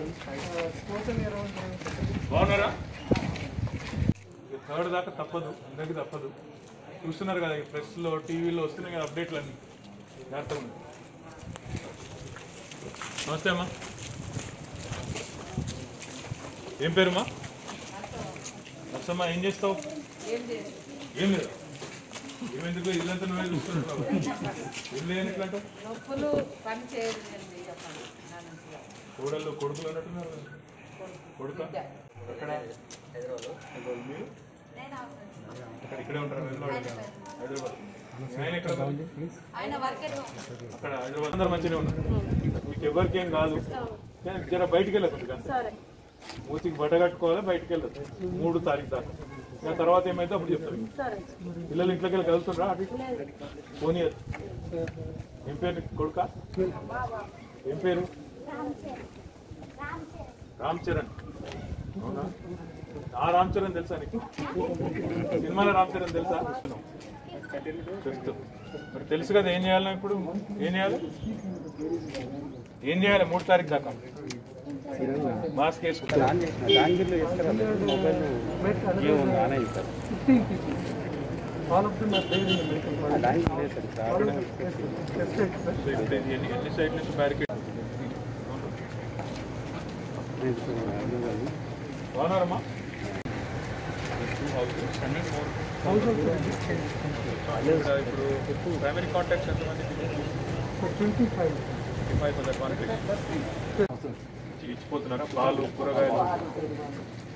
బాగున్నారా ఇక థర్డ్ దాకా తప్పదు అందరికీ తప్పదు చూస్తున్నారు కదా ఈ ప్రెస్లో టీవీలో వస్తున్నాయి కదా అప్డేట్లు అన్నీ జాగ్రత్తగా ఉంది నమస్తే అమ్మా ఏం పేరుమా నచ్చమ్మా ఏం చేస్తావు ఏం లేదు ఏమెందుకు ఇల్లంతా నువ్వే చూస్తున్నావు ఇల్లు ఏం ఎట్లా అంటావు నొప్పులు పని చేయదు చెప్పండి నా నుంచి కోడళ్ళు కొడుకులు అన్నట్టున్నారు కొడుక ఎక్కడ హైదరాబాద్ మీరు అక్కడ ఇక్కడే ఉంటారు హైదరాబాద్ మీ ఆయన ఎక్కడ మరి? ఆయన వర్క్ అక్కడ హైదరాబాద్ అందరు మంచిగా ఉన్నారు మీకు ఎవరికి ఏం కాదు కానీ జర బయటికి వెళ్ళదు కొద్దిగా మూతికి బట్ట కట్టుకోవాలి బయటికి వెళ్ళదు మూడు తారీఖు దాకా ఇంకా తర్వాత ఏమైతే అప్పుడు చెప్తారు పిల్లలు ఇంట్లోకి వెళ్ళి కలుస్తుండ్రా అటు ఇటు? పోనీ ఏం పేరు కొడుక ఏం పేరు రామ్ చరణ్ అవునా ఆ రామ్ చరణ్ తెలుసా నీకు సినిమాలో రామ్ చరణ్ తెలుసా ఫిఫ్త్ మరి తెలుసు కదా ఏం చేయాలి ఇప్పుడు ఏం చేయాలి ఏం చేయాలి మూడు తారీఖు దాకా మాస్క్ వేసుకుంటా దాంగిర్లో ఇస్తారా మొబైల్ ఏముంది ఆనే ఇస్తారు దానికి లేదు సార్ ఎన్ని ఎన్ని సైడ్ నుంచి బ్యారికేడ్ బాగున్నారమ్మా ఇప్పుడు ప్రైమరీ కాంటాక్ట్స్ ఎంతమంది ట్వంటీ ఫైవ్ ఫైవ్ ఇచ్చిపోతున్నారా పాలు కూరగాయలు